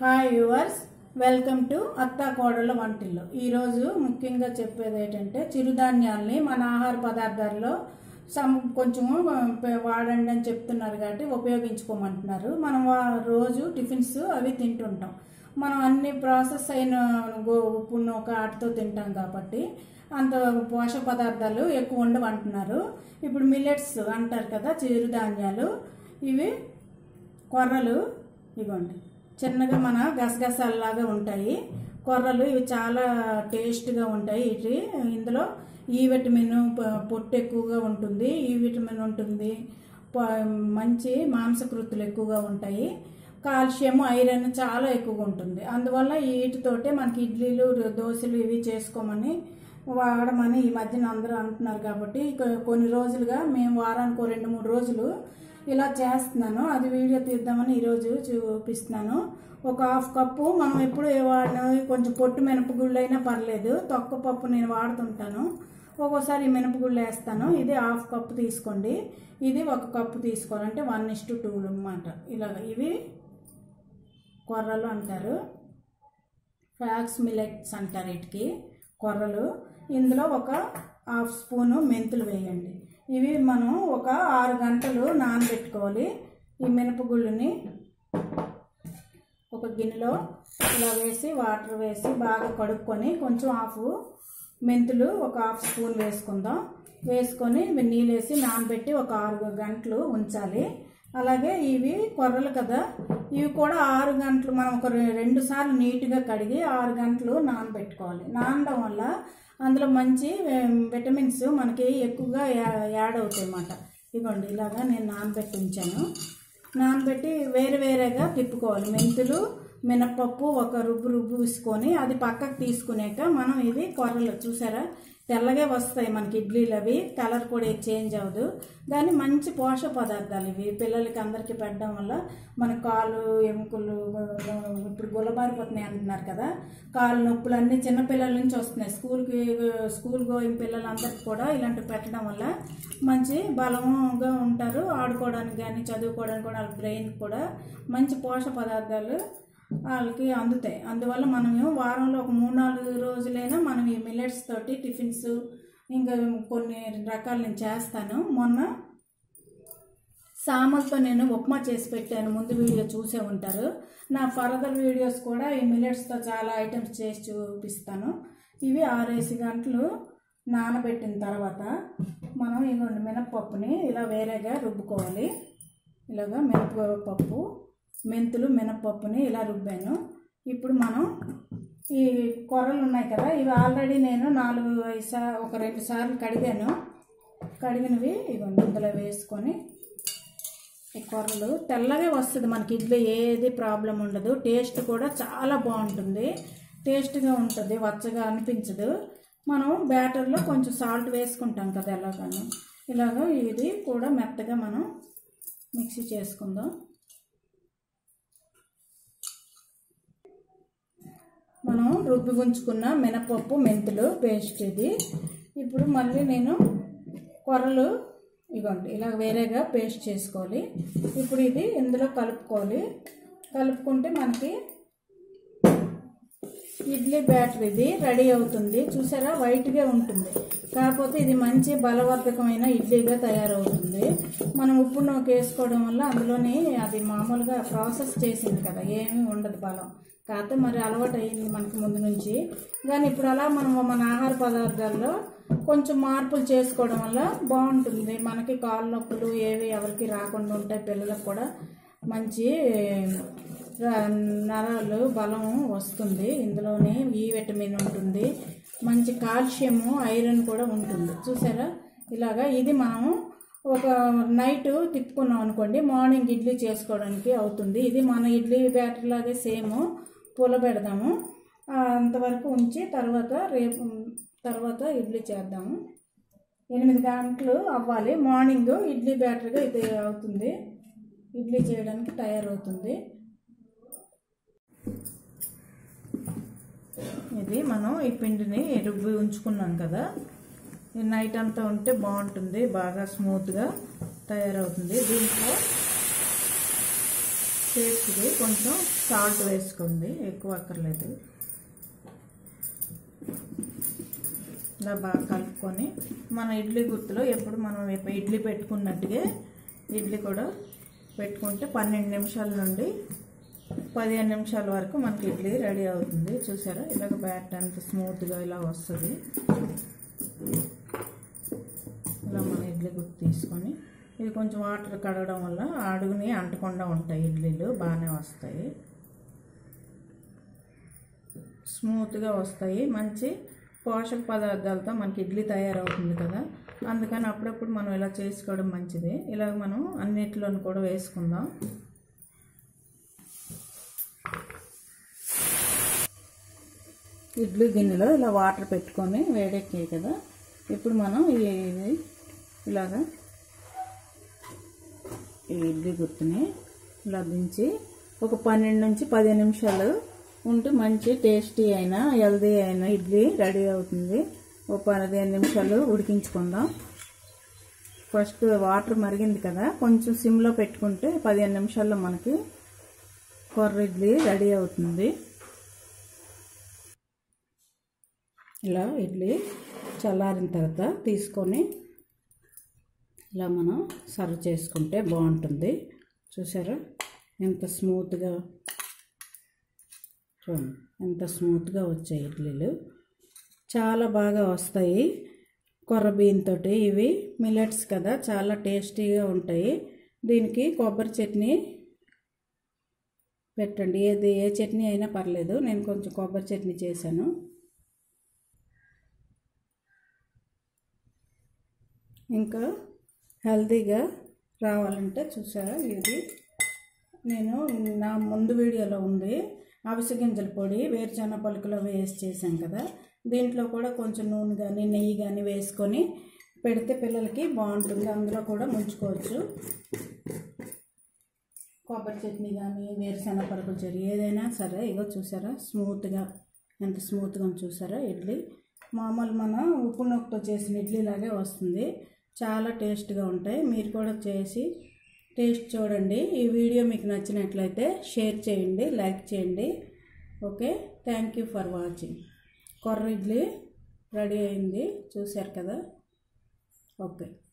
hi yours welcome to అత్తా కోడళ్ళ వంటిల్లు ఈరోజు ముఖ్యంగా చెప్పేది ఏంటంటే చిరుధాన్యాల్ని మన ఆహార పదార్థాల్లో సమ్ కొంచెము ప- వాడండి అని చెప్తున్నారు కాబట్టి ఉపయోగించుకోమంటున్నారు మనం వా- రోజు టిఫిన్స్ అవి తింటుంటాం మనం అన్ని ప్రాసెస్ అయిన గో ఉప్పును ఒక ఆటతో తింటాం కాబట్టి అంత పోషక పదార్థాలు ఎక్కువ ఉండవు అంటున్నారు ఇప్పుడు మిల్లెట్స్ అంటారు కదా చిరుధాన్యాలు ఇవి కొర్రలు ఇవ్వండి చిన్నగా మన గసగసాలలాగా ఉంటాయి కొర్రలు ఇవి చాలా టేస్ట్గా ఉంటాయి ఇవి ఇందులో ఈ విటమిన్ ప- పొట్టు ఎక్కువగా ఉంటుంది ఈ విటమిన్ ఉంటుంది ప- మంచి మాంసకృతులు ఎక్కువగా ఉంటాయి కాల్షియం ఐరన్ చాలా ఎక్కువగా ఉంటుంది అందువల్ల వీటితోటే మనకి ఇడ్లీలు దోశలు ఇవి చేసుకోమని వాడమని ఈ మధ్యన అందరూ అంటున్నారు కాబట్టి కొ- కొన్ని రోజులుగా మేము వారానికి ఓ రెండు మూడు రోజులు ఇలా చేస్తున్నాను అది వీడియో తీద్దామని ఈరోజు చూపిస్తున్నాను ఒక హాఫ్ కప్పు మనం ఎప్పుడు వాడిన కొంచెం పొట్టు మినపగుళ్ళు అయినా పర్లేదు తొక్క పప్పు నేను వాడుతుంటాను ఒక్కోసారి మినపగుళ్ళు వేస్తాను ఇది హాఫ్ కప్పు తీసుకోండి ఇది ఒక కప్పు తీసుకోవాలంటే వన్ ఇస్ టు టూ అనమాట ఇలాగ ఇవి కొర్రలు అంటారు ఫ్యాక్స్ మిలెట్స్ అంటారు వీటికి కొర్రలు ఇందులో ఒక హాఫ్ స్పూను మెంతులు వేయండి ఇవి మనం ఒక ఆరు గంటలు నానబెట్టుకోవాలి ఈ మినపగుళ్ళని ఒక గిన్నెలో ఇలా వేసి వాటర్ వేసి బాగా కడుక్కొని కొంచెం హాఫ్ మెంతులు ఒక హాఫ్ స్పూన్ వేసుకుందాం వేసుకొని నీళ్ళు వేసి నానబెట్టి ఒక ఆరు గంటలు ఉంచాలి అలాగే ఇవి కొర్రలు కదా ఇవి కూడా ఆరు గంటలు మనం ఒక రె- రెండు సార్లు నీట్గా కడిగి ఆరు గంటలు నానబెట్టుకోవాలి నానడం వల్ల అందులో మంచి ఏ, విటమిన్స్ మనకి ఎక్కువగా యా- యాడ్ అవుతాయి అన్నమాట ఇదిగోండి ఇలాగా నేను నానబెట్టి ఉంచాను నానబెట్టి వేరు వేరేగా తిప్పుకోవాలి మెంతులు మినపప్పు ఒక రుబ్బు రుబ్బు వేసుకొని అది పక్కకు తీసుకునేక మనం ఇది కొర్రలు చూసారా తెల్లగే వస్తాయి మనకి ఇడ్లీలు అవి కలర్ కూడా చేంజ్ అవ్వదు కానీ మంచి పోషక పదార్థాలు ఇవి పిల్లలకి అందరికీ పెట్టడం వల్ల మన కాళ్ళు ఎముకలు ఇప్పుడు గుల్లబారిపోతున్నాయి అంటున్నారు కదా కాళ్ళు నొప్పులు అన్నీ చిన్నపిల్లల నుంచి వస్తున్నాయి స్కూల్కి స్కూల్ గోయింగ్ పిల్లలందరికీ కూడా ఇలాంటివి పెట్టడం వల్ల మంచి బలంగా ఉంటారు ఆడుకోవడానికి కానీ చదువుకోవడానికి కూడా వాళ్ళ బ్రెయిన్ కూడా మంచి పోషక పదార్థాలు వాళ్ళకి అందుతాయి అందువల్ల మనము వారంలో ఒక మూడు నాలుగు రోజులైనా మనం ఈ మిల్లెట్స్ తోటి టిఫిన్స్ ఇంకా కొన్ని రకాలు నేను చేస్తాను మొన్న సామలతో నేను ఉప్మా చేసి పెట్టాను ముందు వీడియో చూసే ఉంటారు నా ఫర్దర్ వీడియోస్ కూడా ఈ మిల్లెట్స్తో చాలా ఐటమ్స్ చేసి చూపిస్తాను ఇవి ఆరేసి గంటలు నానబెట్టిన తర్వాత మనం ఇవ్వండి మినప్పప్పుని ఇలా వేరేగా రుబ్బుకోవాలి ఇలాగా మినపప్పు మెంతులు మినప్పప్పుని ఇలా రుబ్బాను ఇప్పుడు మనం ఈ కొర్రలు ఉన్నాయి కదా ఇవి ఆల్రెడీ నేను నాలుగు ఐదు సా ఒక రెండు సార్లు కడిగాను కడిగినవి ఇవ్వండి ఇందులో వేసుకొని ఈ కొర్రలు తెల్లగా వస్తుంది మనకి ఇడ్లీ ఏది ప్రాబ్లం ఉండదు టేస్ట్ కూడా చాలా బాగుంటుంది టేస్ట్గా ఉంటుంది వచ్చగా అనిపించదు మనం బ్యాటర్లో కొంచెం సాల్ట్ వేసుకుంటాం కదా ఎలాగాను ఇలాగ ఇది కూడా మెత్తగా మనం మిక్సీ చేసుకుందాం మనం రుబ్బి ఉంచుకున్న మినపప్పు మెంతులు పేస్ట్ ఇది ఇప్పుడు మళ్ళీ నేను కొర్రలు ఇవ్వండి ఇలా వేరేగా పేస్ట్ చేసుకోవాలి ఇప్పుడు ఇది ఇందులో కలుపుకోవాలి కలుపుకుంటే మనకి ఇడ్లీ బ్యాటర్ ఇది రెడీ అవుతుంది చూసారా వైట్గా ఉంటుంది కాకపోతే ఇది మంచి బలవర్ధకమైన ఇడ్లీగా తయారవుతుంది మనం ఉప్పు నూక వేసుకోవడం వల్ల అందులోని అది మామూలుగా ప్రాసెస్ చేసింది కదా ఏమీ ఉండదు బలం కాకపోతే మరి అలవాటు అయింది మనకి ముందు నుంచి కానీ ఇప్పుడు అలా మనం మన ఆహార పదార్థాల్లో కొంచెం మార్పులు చేసుకోవడం వల్ల బాగుంటుంది మనకి కాళ్ళ నొప్పులు ఏవి ఎవరికి రాకుండా ఉంటాయి పిల్లలకు కూడా మంచి ర- నరాలు బలం వస్తుంది ఇందులోనే ఈ విటమిన్ ఉంటుంది మంచి కాల్షియము ఐరన్ కూడా ఉంటుంది చూసారా ఇలాగా ఇది మనం ఒక నైట్ తిప్పుకున్నాం అనుకోండి మార్నింగ్ ఇడ్లీ చేసుకోవడానికి అవుతుంది ఇది మన ఇడ్లీ బ్యాటర్ లాగే సేమ్ పులబెడదాము ఆ, అంతవరకు ఉంచి తర్వాత రేపు తర్వాత ఇడ్లీ చేద్దాము ఎనిమిది గంటలు అవ్వాలి మార్నింగ్ ఇడ్లీ బ్యాటర్గా ఇది అవుతుంది ఇడ్లీ చేయడానికి తయారవుతుంది ఇది మనం ఈ పిండిని రుబ్బి ఉంచుకున్నాం కదా ఈ నైట్ అంతా ఉంటే బాగుంటుంది బాగా స్మూత్గా తయారవుతుంది దీంట్లో టేస్ట్కి కొంచెం సాల్ట్ వేసుకోండి ఎక్కువ అక్కర్లేదు ఇలా బాగా కలుపుకొని మన ఇడ్లీ గుర్తులో ఎప్పుడు మనం ఎప్ప- ఇడ్లీ పెట్టుకున్నట్టుగా ఇడ్లీ కూడా పెట్టుకుంటే పన్నెండు నిమిషాల నుండి పదిహేను నిమిషాల వరకు మనకి ఇడ్లీ రెడీ అవుతుంది చూసారా ఇలాగ బ్యాట్ అంత స్మూత్గా ఇలా వస్తుంది ఇలా మన ఇడ్లీ గుర్తు తీసుకొని ఇది కొంచెం వాటర్ కడగడం వల్ల అడుగుని అంటకుండా ఉంటాయి ఇడ్లీలు బాగానే వస్తాయి స్మూత్గా వస్తాయి మంచి పోషక పదార్థాలతో మనకి ఇడ్లీ తయారవుతుంది కదా అందుకని అప్పుడప్పుడు మనం ఇలా చేసుకోవడం మంచిది ఇలా మనం అన్నిటిలోనూ కూడా వేసుకుందాం ఇడ్లీ గిన్నెలో ఇలా వాటర్ పెట్టుకొని వేడెక్కాయి కదా ఇప్పుడు మనం ఈ ఇది ఇలాగా ఈ ఇడ్లీ గుర్తుని ఇలా దించి ఒక పన్నెండు నుంచి పదిహేను నిమిషాలు ఉంటే మంచి టేస్టీ అయిన హెల్దీ అయిన ఇడ్లీ రెడీ అవుతుంది ఒక పదిహేను నిమిషాలు ఉడికించుకుందాం ఫస్ట్ వాటర్ మరిగింది కదా కొంచెం సిమ్లో పెట్టుకుంటే పదిహేను నిమిషాల్లో మనకి కొర్ర ఇడ్లీ రెడీ అవుతుంది ఇలా ఇడ్లీ చల్లారిన తర్వాత తీసుకొని ఇలా మనం సర్వ్ చేసుకుంటే బాగుంటుంది చూసారా ఎంత స్మూత్గా చూడండి ఎంత స్మూత్గా వచ్చాయి ఇడ్లీలు చాలా బాగా వస్తాయి కొర్ర బియ్యంతో ఇవి మిల్లెట్స్ కదా చాలా టేస్టీగా ఉంటాయి దీనికి కొబ్బరి చట్నీ పెట్టండి ఏది ఏ చట్నీ అయినా పర్లేదు నేను కొంచెం కొబ్బరి చట్నీ చేశాను ఇంకా హెల్తీగా రావాలంటే చూసారా ఇది నేను నా ముందు వీడియోలో ఉంది అవిసె గింజల పొడి వేరుచెన పలుకులో వేసి చేశాం కదా దీంట్లో కూడా కొంచెం నూనె కానీ నెయ్యి కానీ వేసుకొని పెడితే పిల్లలకి బాగుంటుంది అందులో కూడా ముంచుకోవచ్చు కొబ్బరి చట్నీ కానీ వేరుశెనగ పలుకుల చట్నీ ఏదైనా సరే ఇగో చూసారా స్మూత్గా ఎంత స్మూత్గా ఉంది చూసారా ఇడ్లీ మామూలు మన ఉప్పు నొక్కుతో చేసిన ఇడ్లీ లాగే వస్తుంది చాలా టేస్ట్గా ఉంటాయి మీరు కూడా చేసి టేస్ట్ చూడండి ఈ వీడియో మీకు నచ్చినట్లయితే షేర్ చేయండి లైక్ చేయండి okay thank you for watching కొర్ర ఇడ్లీ రెడీ అయింది చూశారు కదా ఓకే